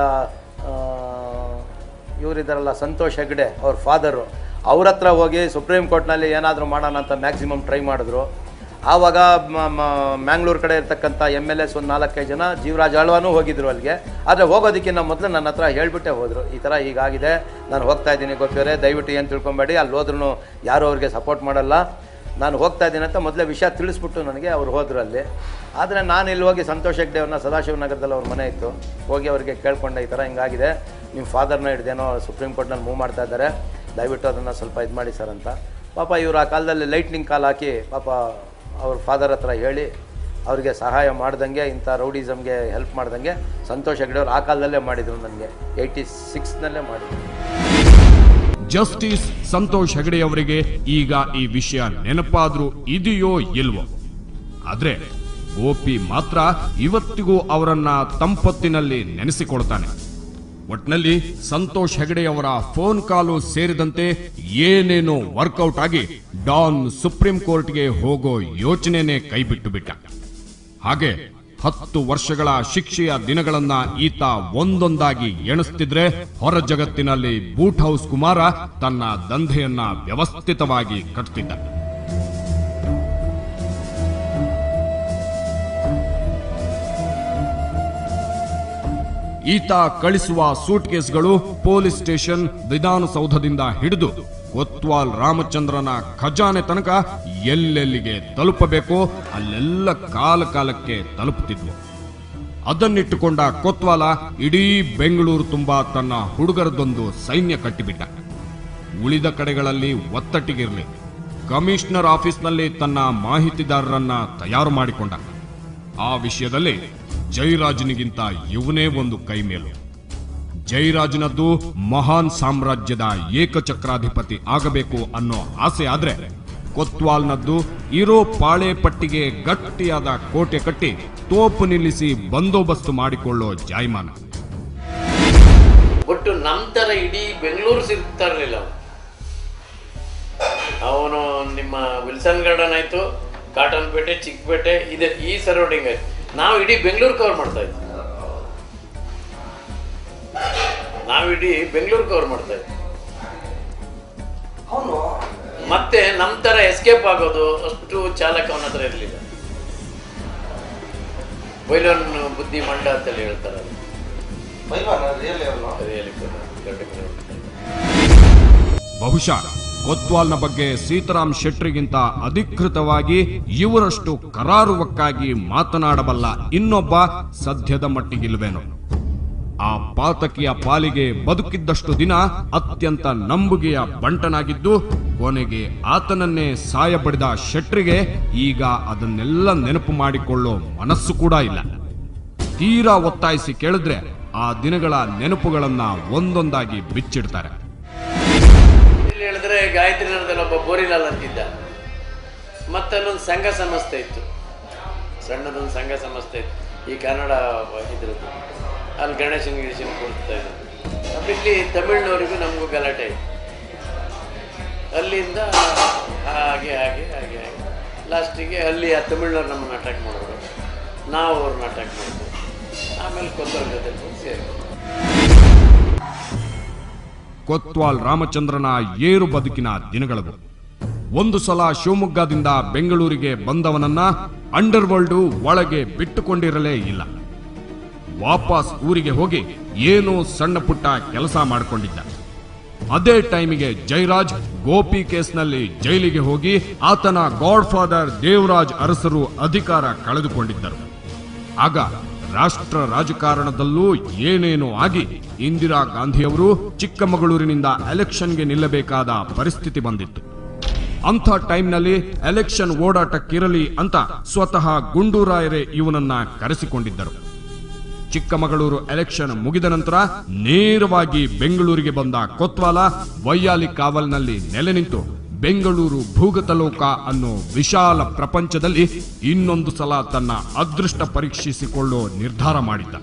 ಇವರಿದ್ದಾರಲ್ಲ ಸಂತೋಷ್ ಹೆಗ್ಡೆ ಅವ್ರ ಫಾದರು ಅವ್ರ ಹತ್ರ ಹೋಗಿ ಸುಪ್ರೀಂ ಕೋರ್ಟ್ನಲ್ಲಿ ಏನಾದರೂ ಮಾಡೋಣ ಅಂತ ಮ್ಯಾಕ್ಸಿಮಮ್ ಟ್ರೈ ಮಾಡಿದ್ರು ಆವಾಗ ಮ್ಯಾಂಗ್ಳೂರು ಕಡೆ ಇರ್ತಕ್ಕಂಥ ಎಮ್ ಎಲ್ ಎಸ್ ಒಂದು ನಾಲ್ಕೈದು ಜನ ಜೀವರಾಜ್ ಆಳ್ವಾನೂ ಹೋಗಿದ್ರು ಅಲ್ಲಿಗೆ ಆದರೆ ಹೋಗೋದಕ್ಕಿಂತ ಮೊದಲು ನನ್ನ ಹತ್ರ ಹೇಳ್ಬಿಟ್ಟೆ ಹೋದರು ಈ ಥರ ಹೀಗಾಗಿದೆ ನಾನು ಹೋಗ್ತಾ ಇದ್ದೀನಿ ಗೊತ್ತಿವರೆ ದಯವಿಟ್ಟು ಏನು ತಿಳ್ಕೊಬೇಡಿ ಅಲ್ಲಿ ಹೋದ್ರೂ ಯಾರೂ ಅವ್ರಿಗೆ ಸಪೋರ್ಟ್ ಮಾಡಲ್ಲ ನಾನು ಹೋಗ್ತಾ ಇದ್ದೀನಿ ಅಂತ ಮೊದಲೇ ವಿಷಯ ತಿಳಿಸ್ಬಿಟ್ಟು ನನಗೆ ಅವ್ರು ಹೋದ್ರು ಅಲ್ಲಿ ಆದರೆ ನಾನು ಇಲ್ಲಿ ಹೋಗಿ ಸಂತೋಷ್ ಹೆಗ್ಡೆ ಅವ್ರನ್ನ ಸದಾಶಿವ ನಗರದಲ್ಲಿ ಅವ್ರ ಮನೆ ಇತ್ತು ಹೋಗಿ ಅವರಿಗೆ ಕೇಳ್ಕೊಂಡೆ ಈ ಥರ ಹಿಂಗಾಗಿದೆ ನಿಮ್ಮ ಫಾದರ್ನ ಹಿಡ್ದೇನೋ ಸುಪ್ರೀಂ ಕೋರ್ಟ್ನಲ್ಲಿ ಮೂವ್ ಮಾಡ್ತಾ ಇದ್ದಾರೆ ದಯವಿಟ್ಟು ಅದನ್ನು ಸ್ವಲ್ಪ ಇದು ಮಾಡಿ ಸರ್ ಅಂತ ಪಾಪ ಇವರು ಆ ಕಾಲದಲ್ಲಿ ಲೈಟ್ನಿಂಗ್ ಕಾಲ್ ಹಾಕಿ ಪಾಪ ಅವ್ರ ಫಾದರ್ ಹತ್ರ ಹೇಳಿ ಅವರಿಗೆ ಸಹಾಯ ಮಾಡ್ದಂಗೆ ಇಂಥ ರೌಡಿಸಮ್ಗೆ ಹೆಲ್ಪ್ ಮಾಡ್ದಂಗೆ ಸಂತೋಷ್ ಹೆಗ್ಡೆ ಅವ್ರು ಆ ಕಾಲದಲ್ಲೇ ಮಾಡಿದರು ನನಗೆ ಏಯ್ಟಿ ಸಿಕ್ಸ್ನಲ್ಲೇ ಮಾಡಿದ್ರು ಜಸ್ಟಿಸ್ ಸಂತೋಷ್ ಹೆಗಡೆ ಅವರಿಗೆ ಈಗ ಈ ವಿಷಯ ನೆನಪಾದ್ರೂ ಇದೆಯೋ ಇಲ್ವೋ ಆದ್ರೆ ಗೋಪಿ ಮಾತ್ರ ಇವತ್ತಿಗೂ ಅವರನ್ನ ತಂಪೊತ್ತಿನಲ್ಲಿ ನೆನೆಸಿಕೊಳ್ತಾನೆ ಒಟ್ನಲ್ಲಿ ಸಂತೋಷ್ ಹೆಗಡೆ ಅವರ ಫೋನ್ ಕಾಲು ಸೇರಿದಂತೆ ಏನೇನೋ ವರ್ಕೌಟ್ ಆಗಿ ಡಾನ್ ಸುಪ್ರೀಂ ಕೋರ್ಟ್ಗೆ ಹೋಗೋ ಯೋಚನೆನೇ ಕೈಬಿಟ್ಟು ಬಿಟ್ಟ ಹಾಗೆ ಹತ್ತು ವರ್ಷಗಳ ಶಿಕ್ಷೆಯ ದಿನಗಳನ್ನ ಈತ ಒಂದೊಂದಾಗಿ ಎಣಿಸ್ತಿದ್ರೆ ಹೊರ ಜಗತ್ತಿನಲ್ಲಿ ಬೂಟ್ ಹೌಸ್ ಕುಮಾರ ತನ್ನ ದಂಧೆಯನ್ನ ವ್ಯವಸ್ಥಿತವಾಗಿ ಕಟ್ತಿದ್ದ ಈತ ಕಳಿಸುವ ಸೂಟ್ ಕೇಸ್ಗಳು ಪೊಲೀಸ್ ಸ್ಟೇಷನ್ ವಿಧಾನಸೌಧದಿಂದ ಹಿಡಿದು ಕೊತ್ವಾಲ್ ರಾಮಚಂದ್ರನ ಖಜಾನೆ ತನಕ ಎಲ್ಲೆಲ್ಲಿಗೆ ತಲುಪಬೇಕೋ ಅಲ್ಲೆಲ್ಲ ಕಾಲ ಕಾಲಕ್ಕೆ ತಲುಪುತ್ತಿದ್ವು ಅದನ್ನಿಟ್ಟುಕೊಂಡ ಕೊತ್ವಾಲ ಇಡೀ ಬೆಂಗಳೂರು ತುಂಬಾ ತನ್ನ ಹುಡುಗರದೊಂದು ಸೈನ್ಯ ಕಟ್ಟಿಬಿಟ್ಟ ಉಳಿದ ಕಡೆಗಳಲ್ಲಿ ಒತ್ತಟ್ಟಿಗಿರಲಿ ಕಮಿಷನರ್ ಆಫೀಸ್ನಲ್ಲಿ ತನ್ನ ಮಾಹಿತಿದಾರರನ್ನ ತಯಾರು ಮಾಡಿಕೊಂಡ ಆ ವಿಷಯದಲ್ಲಿ ಜೈರಾಜನಿಗಿಂತ ಇವನೇ ಒಂದು ಕೈಮೇಲು ಜೈರಾಜನದ್ದು ಮಹಾನ್ ಸಾಮ್ರಾಜ್ಯದ ಏಕಚಕ್ರಾಧಿಪತಿ ಆಗಬೇಕು ಅನ್ನೋ ಆಸೆ ಆದ್ರೆ ಕೊತ್ವಾಲ್ನದ್ದು ಇರೋ ಪಾಳೆ ಪಟ್ಟಿಗೆ ಗಟ್ಟಿಯಾದ ಕೋಟೆ ಕಟ್ಟಿ ತೋಪು ನಿಲ್ಲಿಸಿ ಬಂದೋಬಸ್ತು ಮಾಡಿಕೊಳ್ಳೋ ಜಾಯಮಾನ ಒಟ್ಟು ನಮ್ಮ ಥರ ಇಡೀ ಬೆಂಗಳೂರು ಸಿಗ್ತಾ ಇರಲಿಲ್ಲ ಅವನು ನಿಮ್ಮ ವಿಲ್ಸನ್ ಗಾರ್ಡನ್ ಆಯಿತು ಕಾಟನ್ ಪೇಟೆ ಚಿಕ್ಕಪೇಟೆ ಇದೆ ಈ ಸರೌಂಡಿಂಗ್ ಆಯ್ತು ನಾವು ಇಡೀ ಬೆಂಗಳೂರು ಕವರ್ ಮಾಡ್ತಾ ಇದ್ವಿ ನಾವು ಇಡೀ ಬೆಂಗಳೂರು ಕವರ್ ಮಾಡ್ತಾ ಇದ್ವಿ ಮತ್ತೆ ನಮ್ಮ ಥರ ಎಸ್ಕೇಪ್ ಆಗೋದು ಅಷ್ಟು ಚಾಲಕ ಅವನ ಹತ್ರ ಇರಲಿಲ್ಲ ಬೈಲೋನ್ ಬುದ್ಧಿ ಮಂಡ ಅಂತೇಳಿ ಹೇಳ್ತಾರೆ ರಿಯಲಿ ಬಹುಶಃ ಕೊತ್ವಾಲ್ನ ಬಗ್ಗೆ ಸೀತಾರಾಮ್ ಶೆಟ್ರಿಗಿಂತ ಅಧಿಕೃತವಾಗಿ ಇವರಷ್ಟು ಕರಾರುವಕ್ಕಾಗಿ ಮಾತನಾಡಬಲ್ಲ ಇನ್ನೊಬ್ಬ ಸದ್ಯದ ಮಟ್ಟಿಗಿಲ್ವೇನೋ ಆ ಪಾತಕಿಯ ಪಾಲಿಗೆ ಬದುಕಿದ್ದಷ್ಟು ದಿನ ಅತ್ಯಂತ ನಂಬುಗೆಯ ಬಂಟನಾಗಿದ್ದು ಕೊನೆಗೆ ಆತನನ್ನೇ ಸಾಯ ಬಡಿದ ಶೆಟ್ರಿಗೆ ಈಗ ಅದನ್ನೆಲ್ಲ ನೆನಪು ಮಾಡಿಕೊಳ್ಳೋ ಮನಸ್ಸು ಕೂಡ ಇಲ್ಲ ತೀರಾ ಒತ್ತಾಯಿಸಿ ಕೇಳಿದ್ರೆ ಆ ದಿನಗಳ ನೆನಪುಗಳನ್ನ ಒಂದೊಂದಾಗಿ ಬಿಚ್ಚಿಡ್ತಾರೆ ಇಲ್ಲಿ ಹೇಳಿದ್ರೆ ಗಾಯತ್ರಿ ನಗರದಲ್ಲಿ ಒಬ್ಬ ಬೋರಿಲಾಲ್ ಅಂತಿದ್ದ ಮತ್ತೆ ಅಲ್ಲೊಂದು ಸಂಘ ಸಂಸ್ಥೆ ಇತ್ತು ಸಣ್ಣದೊಂದು ಸಂಘ ಸಂಸ್ಥೆ ಇತ್ತು ಈ ಕನ್ನಡ ಇದ್ರದ್ದು ಅಲ್ಲಿ ಗಣೇಶನ್ ಗಿಣೇಶನ್ ಕೊಡ್ತಾ ಇದ್ರು ಇಲ್ಲಿ ತಮಿಳ್ನವರಿಗೂ ನಮಗೂ ಗಲಾಟೆ ಇತ್ತು ಅಲ್ಲಿಂದ ಹಾಗೆ ಹಾಗೆ ಹಾಗೆ ಹಾಗೆ ಲಾಸ್ಟಿಗೆ ಅಲ್ಲಿ ಆ ತಮಿಳ್ನವ್ರು ನಮ್ಮನ್ನು ಅಟ್ಯಾಕ್ ಮಾಡೋರು ನಾವು ಅವ್ರನ್ನ ಅಟ್ಯಾಕ್ ಮಾಡಿದ್ವಿ ಆಮೇಲೆ ಕೊತ್ತೂರು ಜೊತೆ ಸೇರಿ ಕೊತ್ವಾಲ್ ರಾಮಚಂದ್ರನ ಏರು ಬದುಕಿನ ದಿನಗಳದು ಒಂದು ಸಲ ಶಿವಮೊಗ್ಗದಿಂದ ಬೆಂಗಳೂರಿಗೆ ಬಂದವನನ್ನ ಅಂಡರ್ ವರ್ಲ್ಡ್ ಒಳಗೆ ಬಿಟ್ಟುಕೊಂಡಿರಲೇ ಇಲ್ಲ ವಾಪಸ್ ಊರಿಗೆ ಹೋಗಿ ಏನೋ ಸಣ್ಣ ಪುಟ್ಟ ಕೆಲಸ ಮಾಡಿಕೊಂಡಿದ್ದ ಅದೇ ಟೈಮಿಗೆ ಜಯರಾಜ್ ಗೋಪಿ ಕೇಸ್ನಲ್ಲಿ ಜೈಲಿಗೆ ಹೋಗಿ ಆತನ ಗಾಡ್ ಫಾದರ್ ದೇವರಾಜ್ ಅರಸರು ಅಧಿಕಾರ ಕಳೆದುಕೊಂಡಿದ್ದರು ಆಗ ರಾಷ್ಟ್ರ ರಾಜಕಾರಣದಲ್ಲೂ ಏನೇನೋ ಆಗಿ ಇಂದಿರಾ ಗಾಂಧಿಯವರು ಚಿಕ್ಕಮಗಳೂರಿನಿಂದ ಎಲೆಕ್ಷನ್ಗೆ ನಿಲ್ಲಬೇಕಾದ ಪರಿಸ್ಥಿತಿ ಬಂದಿತ್ತು ಅಂಥ ಟೈಮ್ನಲ್ಲಿ ಎಲೆಕ್ಷನ್ ಓಡಾಟಕ್ಕಿರಲಿ ಅಂತ ಸ್ವತಃ ಗುಂಡೂರಾಯರೇ ಇವನನ್ನ ಕರೆಸಿಕೊಂಡಿದ್ದರು ಚಿಕ್ಕಮಗಳೂರು ಎಲೆಕ್ಷನ್ ಮುಗಿದ ನಂತರ ನೇರವಾಗಿ ಬೆಂಗಳೂರಿಗೆ ಬಂದ ಕೊತ್ವಾಲ ವೈಯಾಲಿ ಕಾವಲ್ನಲ್ಲಿ ನೆಲೆ ನಿಂತು ಬೆಂಗಳೂರು ಭೂಗತಲೋಕ ಅನ್ನೋ ವಿಶಾಲ ಪ್ರಪಂಚದಲ್ಲಿ ಇನ್ನೊಂದು ಸಲ ತನ್ನ ಅದೃಷ್ಟ ಪರೀಕ್ಷಿಸಿಕೊಳ್ಳೋ ನಿರ್ಧಾರ ಮಾಡಿದ್ದ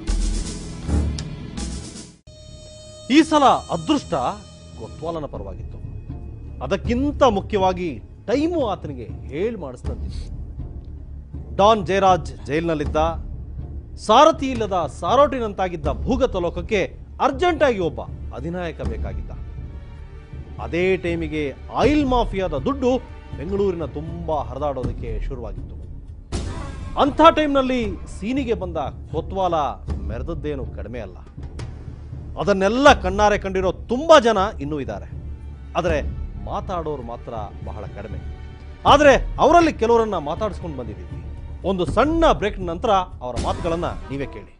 ಈ ಸಲ ಅದೃಷ್ಟ ಕೊತ್ವಾಲನ ಪರವಾಗಿತ್ತು ಅದಕ್ಕಿಂತ ಮುಖ್ಯವಾಗಿ ಟೈಮು ಆತನಿಗೆ ಹೇಳಿ ಮಾಡಿಸ್ತಂತಿತ್ತು ಡಾನ್ ಜಯರಾಜ್ ಜೈಲಿನಲ್ಲಿದ್ದ ಸಾರಥಿ ಇಲ್ಲದ ಸಾರೋಟಿನಂತಾಗಿದ್ದ ಭೂಗತ ಲೋಕಕ್ಕೆ ಅರ್ಜೆಂಟಾಗಿ ಒಬ್ಬ ಅಧಿನಾಯಕ ಬೇಕಾಗಿದ್ದ ಅದೇ ಟೈಮಿಗೆ ಆಯಿಲ್ ಮಾಫಿಯಾದ ದುಡ್ಡು ಬೆಂಗಳೂರಿನ ತುಂಬ ಹರಿದಾಡೋದಕ್ಕೆ ಶುರುವಾಗಿತ್ತು ಅಂಥ ಟೈಮ್ನಲ್ಲಿ ಸೀನಿಗೆ ಬಂದ ಕೊತ್ವಾಲ ಮೆರೆದದ್ದೇನು ಕಡಿಮೆ ಅಲ್ಲ ಅದನ್ನೆಲ್ಲ ಕಣ್ಣಾರೆ ಕಂಡಿರೋ ತುಂಬ ಜನ ಇನ್ನೂ ಇದ್ದಾರೆ ಆದರೆ ಮಾತಾಡೋರು ಮಾತ್ರ ಬಹಳ ಕಡಿಮೆ ಆದರೆ ಅವರಲ್ಲಿ ಕೆಲವರನ್ನ ಮಾತಾಡಿಸ್ಕೊಂಡು ಬಂದಿದ್ದೀವಿ ಒಂದು ಸಣ್ಣ ಬ್ರೇಕ್ ನಂತರ ಅವರ ಮಾತುಗಳನ್ನ ನೀವೇ ಕೇಳಿ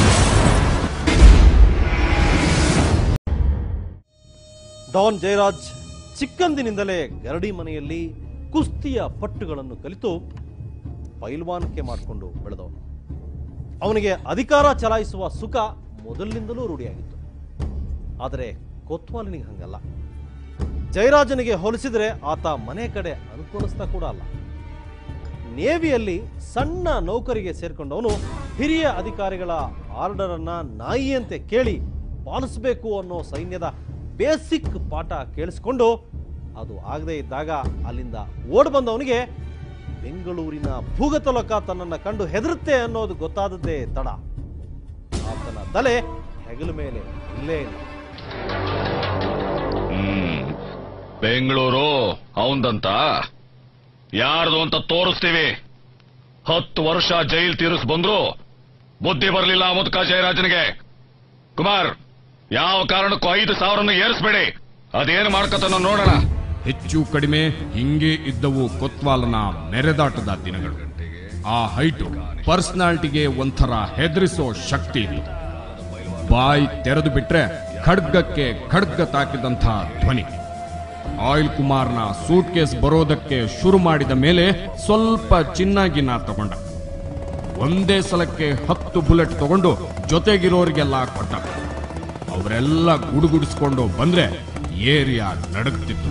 ಡಾನ್ ಜಯರಾಜ್ ಚಿಕ್ಕಂದಿನಿಂದಲೇ ಗರಡಿ ಮನೆಯಲ್ಲಿ ಕುಸ್ತಿಯ ಪಟ್ಟುಗಳನ್ನು ಕಲಿತು ಪೈಲ್ವಾನಿಕೆ ಮಾಡಿಕೊಂಡು ಬೆಳೆದವನು ಅವನಿಗೆ ಅಧಿಕಾರ ಚಲಾಯಿಸುವ ಸುಖ ಮೊದಲಿನಿಂದಲೂ ರೂಢಿಯಾಗಿತ್ತು ಆದರೆ ಕೊತ್ವಾಲನಿಗೆ ಹಂಗಲ್ಲ ಜಯರಾಜನಿಗೆ ಹೋಲಿಸಿದರೆ ಆತ ಮನೆ ಕಡೆ ಅನುಕೂಲಿಸ್ತಾ ಕೂಡ ಅಲ್ಲ ನೇವಿಯಲ್ಲಿ ಸಣ್ಣ ನೌಕರಿಗೆ ಸೇರ್ಕೊಂಡವನು ಹಿರಿಯ ಅಧಿಕಾರಿಗಳ ಆರ್ಡರ್ ಅನ್ನ ನಾಯಿಯಂತೆ ಕೇಳಿ ಪಾಲಿಸಬೇಕು ಅನ್ನೋ ಸೈನ್ಯದ ಬೇಸಿಕ್ ಪಾಠ ಕೇಳಿಸ್ಕೊಂಡು ಅದು ಆಗದೇ ಇದ್ದಾಗ ಅಲ್ಲಿಂದ ಓಡ್ ಬಂದವನಿಗೆ ಬೆಂಗಳೂರಿನ ಭೂಗತಲಕ ತನ್ನನ್ನು ಕಂಡು ಹೆದರುತ್ತೆ ಅನ್ನೋದು ಗೊತ್ತಾದದ್ದೇ ತಡ ಆತನ ತಲೆ ಹೆಗಲ ಮೇಲೆ ಇಲ್ಲೇ ಇಲ್ಲ ಹ್ಮ್ ಬೆಂಗಳೂರು ಅವಂದಂತ ಯಾರ್ದು ಅಂತ ತೋರಿಸ್ತೀವಿ ಹತ್ತು ವರ್ಷ ಜೈಲ್ ತೀರಿಸ್ ಬಂದ್ರು ಬುದ್ಧಿ ಬರಲಿಲ್ಲ ಮುದ್ಕ ಜಯರಾಜನಿಗೆ ಕುಮಾರ್ ಯಾವ ಕಾರಣಕ್ಕೂ ಐದು ಸಾವಿರನ್ನು ಏರಿಸ್ಬೇಡಿ ಅದೇನು ಮಾಡ್ಕತಾನೋ ನೋಡೋಣ ಹೆಚ್ಚು ಕಡಿಮೆ ಹಿಂಗೆ ಇದ್ದವು ಕೊತ್ವಾಲನ ಮೆರೆದಾಟದ ದಿನಗಳು ಆ ಹೈಟು ಪರ್ಸನಾಲಿಟಿಗೆ ಒಂಥರ ಹೆದರಿಸೋ ಶಕ್ತಿ ಇತ್ತು ಬಾಯಿ ತೆರೆದು ಬಿಟ್ರೆ ಖಡ್ಗಕ್ಕೆ ಖಡ್ಗ ತಾಕಿದಂಥ ಧ್ವನಿ ಆಯಿಲ್ ಕುಮಾರ್ನ ಸೂಟ್ ಕೇಸ್ ಬರೋದಕ್ಕೆ ಶುರು ಮಾಡಿದ ಮೇಲೆ ಸ್ವಲ್ಪ ಚಿನ್ನಾಗಿನ ತಗೊಂಡ ಒಂದೇ ಸಲಕ್ಕೆ ಹತ್ತು ಬುಲೆಟ್ ತಗೊಂಡು ಜೊತೆಗಿರೋರಿಗೆಲ್ಲ ಕೊಟ್ಟ ಅವರೆಲ್ಲ ಗುಡುಗುಡಿಸ್ಕೊಂಡು ಬಂದ್ರೆ ಏರಿಯಾ ನಡುಗ್ತಿತ್ತು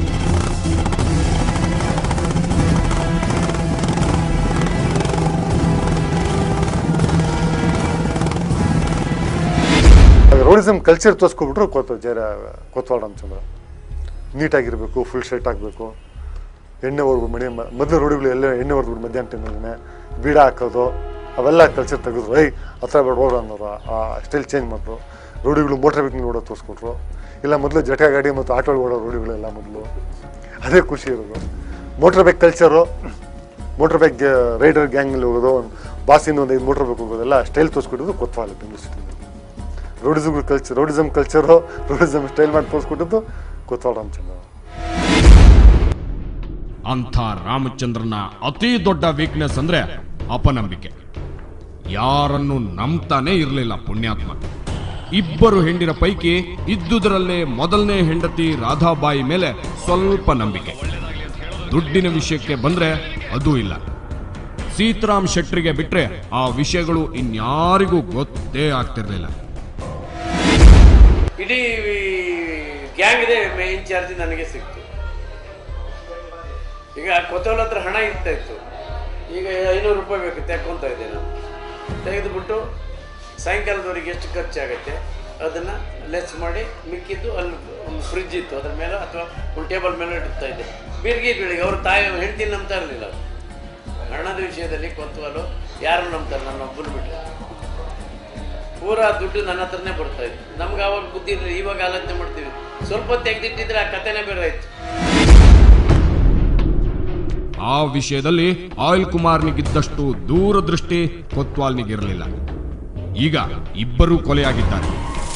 ರೋಡಿಸಮ್ ಕಲ್ಚರ್ ತೋರಿಸ್ಕೊಬಿಟ್ರು ಕೋತ ಜೈರ ಕೋತ್ವಾಲ್ ರಾಮಚಂದ್ರ ನೀಟಾಗಿರಬೇಕು ಫುಲ್ ಶರ್ಟ್ ಹಾಕಬೇಕು ಎಣ್ಣೆ ಹೊರ್ಬಿಟ್ಟು ಮನೆ ಮೊದಲು ರೋಡಿಗಳು ಎಲ್ಲ ಎಣ್ಣೆ ಹೊಡೆದ್ಬಿಟ್ಟು ಮಧ್ಯಾಹ್ನ ಟೈಮಲ್ಲೇ ಬೀಡ ಹಾಕೋದು ಅವೆಲ್ಲ ಕಲ್ಚರ್ ತೆಗೆದ್ರು ಐ ಹತ್ರ ಬೇಡ ಹೋಗ್ರ ಅನ್ನೋರು ಆ ಸ್ಟೈಲ್ ಚೇಂಜ್ ಮಾಡಿದ್ರು ರೋಡಿಗಳು ಮೋಟ್ರ್ ಬೈಕ್ನಲ್ಲಿ ಓಡೋದು ತೋರಿಸ್ಕೊಟ್ರು ಇಲ್ಲ ಮೊದಲು ಜಟಕ ಗಾಡಿ ಮತ್ತು ಆಟೋ ಓಡೋ ರೋಡಿಗಳೆಲ್ಲ ಮೊದಲು ಅದೇ ಖುಷಿ ಇರೋದು motor bike culture motor bike rider ಗ್ಯಾಂಗಲ್ಲಿ ಹೋಗೋದು ಒಂದು ಬಾಸಿಂದ ಒಂದು ಐದು ಮೋಟ್ರ್ ಬೈಕ್ ಹೋಗೋದೆಲ್ಲ ಸ್ಟೈಲ್ ತೋರಿಸ್ಕೊಟ್ಟಿದ್ದು ಕೊತ್ವಾಲ್ ಬೆಂಗಳೂರು ಸಿಟಿನಲ್ಲಿ rowdyism culture rowdyism culture rowdyism style ಮಾಡಿ ತೋರಿಸ್ಕೊಟ್ಟಿದ್ದು ಕೊತ್ವಾಲ್ ರಾಮಚಂದ್ರ ಅಂಥ ರಾಮಚಂದ್ರನ ಅತಿ ದೊಡ್ಡ ವೀಕ್ನೆಸ್ ಅಂದ್ರೆ ಅಪನಂಬಿಕೆ ಯಾರನ್ನು ನಂಬ್ತಾನೆ ಇರಲಿಲ್ಲ ಪುಣ್ಯಾತ್ಮ ಇಬ್ಬರು ಹೆಂಡಿರ ಪೈಕಿ ಇದ್ದುದರಲ್ಲೇ ಮೊದಲನೇ ಹೆಂಡತಿ ರಾಧಾಬಾಯಿ ಮೇಲೆ ಸ್ವಲ್ಪ ನಂಬಿಕೆ ದುಡ್ಡಿನ ವಿಷಯಕ್ಕೆ ಬಂದ್ರೆ ಅದೂ ಇಲ್ಲ ಸೀತಾರಾಮ್ ಶೆಟ್ರಿಗೆ ಬಿಟ್ರೆ ಆ ವಿಷಯಗಳು ಇನ್ಯಾರಿಗೂ ಗೊತ್ತೇ ಆಗ್ತಿರ್ಲಿಲ್ಲ ಇಡೀ ಗ್ಯಾಂಗ್ದೇ ಮೇನ್ ಚಾರ್ಜ್ ನನಗೆ ಸಿಕ್ತು ಈಗ ಕೊತ್ತವಲ ಹತ್ರ ಹಣ ಇರ್ತಾ ಇತ್ತು ಈಗ ಐನೂರು ರೂಪಾಯಿ ಬೇಕು ತೆಕ್ಕೊಂತ ಇದ್ದೆ ನಾನು ತೆಗೆದುಬಿಟ್ಟು ಸಾಯಂಕಾಲದವರೆಗೆ ಎಷ್ಟು ಖರ್ಚಾಗತ್ತೆ ಅದನ್ನು ಲೆಸ್ ಮಾಡಿ ಮಿಕ್ಕಿದ್ದು ಅಲ್ಲಿ ಒಂದು ಫ್ರಿಜ್ ಇತ್ತು ಅದ್ರ ಮೇಲೆ ಅಥವಾ ಒಂದು ಟೇಬಲ್ ಮೇಲೆ ಇಡ್ತಾ ಇದ್ದೆ ಬೀರ್ಗಿ ಬೆಳಿಗ್ಗೆ ಅವ್ರ ತಾಯಿ ಹೆಂಡ್ತಿ ನಂಬ್ತಾ ಇರಲಿಲ್ಲ ಹಣದ ವಿಷಯದಲ್ಲಿ ಕೊತ್ವಾಲು ಯಾರು ನಂಬ್ತಾರೆ ನನ್ನ ಒಬ್ಬರು ಬಿಟ್ಟು ಪೂರಾ ದುಡ್ಡು ನನ್ನ ಹತ್ರನೇ ಬರ್ತಾ ಇತ್ತು ನಮ್ಗೆ ಅವಾಗ ಬುದ್ಧಿ ಇರಲಿಲ್ಲ ಇವಾಗ ಆಲೋಚನೆ ಮಾಡ್ತೀವಿ ಸ್ವಲ್ಪ ತೆಗೆದಿಟ್ಟಿದ್ರೆ ಆ ಕಥೆನೇ ಬೇರೆ ಆಯ್ತು ಆ ವಿಷಯದಲ್ಲಿ ಆಯಿಲ್ ಕುಮಾರ್ನಿಗಿದ್ದಷ್ಟು ದೂರದೃಷ್ಟಿ ಕೊತ್ವಾಲ್ನಿಗಿರಲಿಲ್ಲ ಈಗ ಇಬ್ಬರೂ ಕೊಲೆಯಾಗಿದ್ದಾರೆ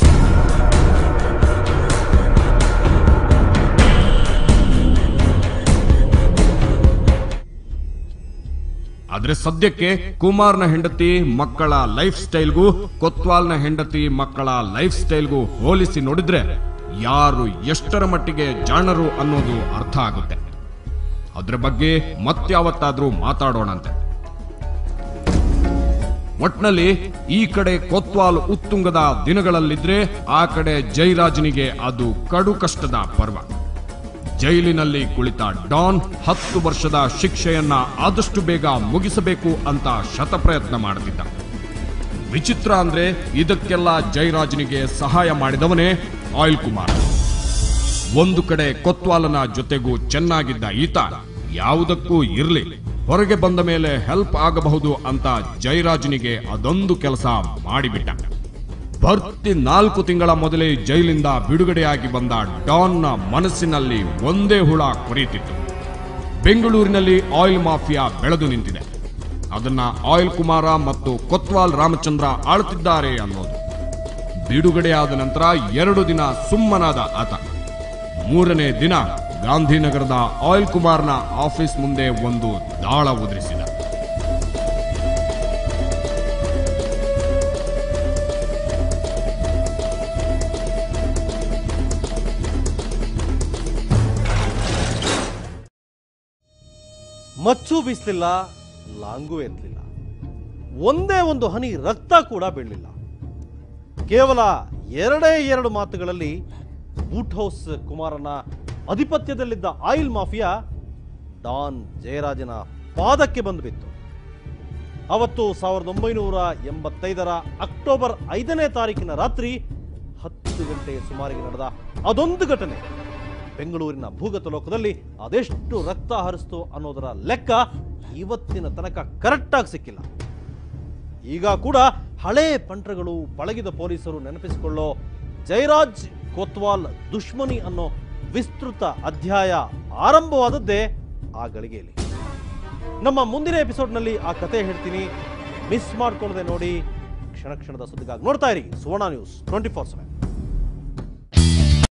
ಆದ್ರೆ ಸದ್ಯಕ್ಕೆ ಕುಮಾರ್ನ ಹೆಂಡತಿ ಮಕ್ಕಳ ಲೈಫ್ ಸ್ಟೈಲ್ಗೂ ಕೊತ್ವಾಲ್ನ ಹೆಂಡತಿ ಮಕ್ಕಳ ಲೈಫ್ ಸ್ಟೈಲ್ಗೂ ಹೋಲಿಸಿ ನೋಡಿದ್ರೆ ಯಾರು ಎಷ್ಟರ ಮಟ್ಟಿಗೆ ಜಾಣರು ಅನ್ನೋದು ಅರ್ಥ ಆಗುತ್ತೆ ಅದ್ರ ಬಗ್ಗೆ ಮತ್ಯಾವತ್ತಾದ್ರೂ ಮಾತಾಡೋಣಂತೆ ಒಟ್ನಲ್ಲಿ ಈ ಕಡೆ ಕೊತ್ವಾಲ್ ಉತ್ತುಂಗದ ದಿನಗಳಲ್ಲಿದ್ರೆ ಆ ಕಡೆ ಜೈರಾಜನಿಗೆ ಅದು ಕಡು ಕಷ್ಟದ ಪರ್ವ ಜೈಲಿನಲ್ಲಿ ಕುಳಿತ ಡಾನ್ ಹತ್ತು ವರ್ಷದ ಶಿಕ್ಷೆಯನ್ನ ಆದಷ್ಟು ಬೇಗ ಮುಗಿಸಬೇಕು ಅಂತ ಶತಪ್ರಯತ್ನ ಮಾಡುತ್ತಿದ್ದ ವಿಚಿತ್ರ ಅಂದ್ರೆ ಇದಕ್ಕೆಲ್ಲ ಜೈರಾಜನಿಗೆ ಸಹಾಯ ಮಾಡಿದವನೇ ಆಯಿಲ್ ಕುಮಾರ್ ಒಂದು ಕಡೆ ಕೊತ್ವಾಲನ ಜೊತೆಗೂ ಚೆನ್ನಾಗಿದ್ದ ಈತ ಯಾವುದಕ್ಕೂ ಇರ್ಲಿ ಹೊರಗೆ ಬಂದ ಮೇಲೆ ಹೆಲ್ಪ್ ಆಗಬಹುದು ಅಂತ ಜೈರಾಜನಿಗೆ ಅದೊಂದು ಕೆಲಸ ಮಾಡಿಬಿಟ್ಟ ಭರ್ತಿ ನಾಲ್ಕು ತಿಂಗಳ ಮೊದಲೇ ಜೈಲಿಂದ ಬಿಡುಗಡೆಯಾಗಿ ಬಂದ ಡಾನ್ನ ಮನಸ್ಸಿನಲ್ಲಿ ಒಂದೇ ಹುಳ ಕೊರೆಯುತ್ತಿತ್ತು ಬೆಂಗಳೂರಿನಲ್ಲಿ ಆಯಿಲ್ ಮಾಫಿಯಾ ಬೆಳೆದು ನಿಂತಿದೆ ಅದನ್ನ ಆಯಿಲ್ ಕುಮಾರ ಮತ್ತು ಕೊತ್ವಾಲ್ ರಾಮಚಂದ್ರ ಆಳುತ್ತಿದ್ದಾರೆ ಅನ್ನೋದು ಬಿಡುಗಡೆಯಾದ ನಂತರ ಎರಡು ದಿನ ಸುಮ್ಮನಾದ ಆತ ಮೂರನೇ ದಿನ ಗಾಂಧಿನಗರದ ಆಯಿಲ್ ಕುಮಾರ್ನ ಆಫೀಸ್ ಮುಂದೆ ಒಂದು ದಾಳ ಉದುರಿಸಿದ ಮಚ್ಚು ಬೀಸಲಿಲ್ಲ ಲಾಂಗೂ ಎತ್ತಲಿಲ್ಲ ಒಂದೇ ಒಂದು ಹನಿ ರಕ್ತ ಕೂಡ ಬೀಳಲಿಲ್ಲ ಕೇವಲ ಎರಡೇ ಎರಡು ಮಾತುಗಳಲ್ಲಿ ಬೂಟ್ ಹೌಸ್ ಕುಮಾರನ ಅಧಿಪತ್ಯದಲ್ಲಿದ್ದ ಆಯಿಲ್ ಮಾಫಿಯಾ ಡಾನ್ ಜಯರಾಜನ ಪಾದಕ್ಕೆ ಬಂದು ಬಿತ್ತು ಅವತ್ತು ಸಾವಿರದ ಒಂಬೈನೂರ ಎಂಬತ್ತೈದರ ಅಕ್ಟೋಬರ್ ಐದನೇ ತಾರೀಕಿನ ರಾತ್ರಿ ಹತ್ತು ಗಂಟೆ ಸುಮಾರಿಗೆ ನಡೆದ ಅದೊಂದು ಘಟನೆ ಬೆಂಗಳೂರಿನ ಭೂಗತ ಲೋಕದಲ್ಲಿ ಅದೆಷ್ಟು ರಕ್ತ ಹರಿಸ್ತು ಅನ್ನೋದರ ಲೆಕ್ಕ ಇವತ್ತಿನ ತನಕ ಕರೆಕ್ಟಾಗಿ ಸಿಕ್ಕಿಲ್ಲ ಈಗ ಕೂಡ ಹಳೇ ಪಂಟ್ರಗಳು ಪಳಗಿದ ಪೊಲೀಸರು ನೆನಪಿಸಿಕೊಳ್ಳೋ ಜಯರಾಜ್ ಕೊತ್ವಾಲ್ ದುಶ್ಮನಿ ಅನ್ನೋ ವಿಸ್ತೃತ ಅಧ್ಯಾಯ ಆರಂಭವಾದದ್ದೇ ಆ ಗಳಿಗೆಯಲ್ಲಿ ನಮ್ಮ ಮುಂದಿನ ಎಪಿಸೋಡ್ನಲ್ಲಿ ಆ ಕತೆ ಹೇಳ್ತೀನಿ ಮಿಸ್ ಮಾಡ್ಕೊಳ್ಳದೆ ನೋಡಿ ಕ್ಷಣ ಕ್ಷಣದ ಸುದ್ದಿಗಾಗಿ ನೋಡ್ತಾ ಇರಿ Suvarna news twenty four seven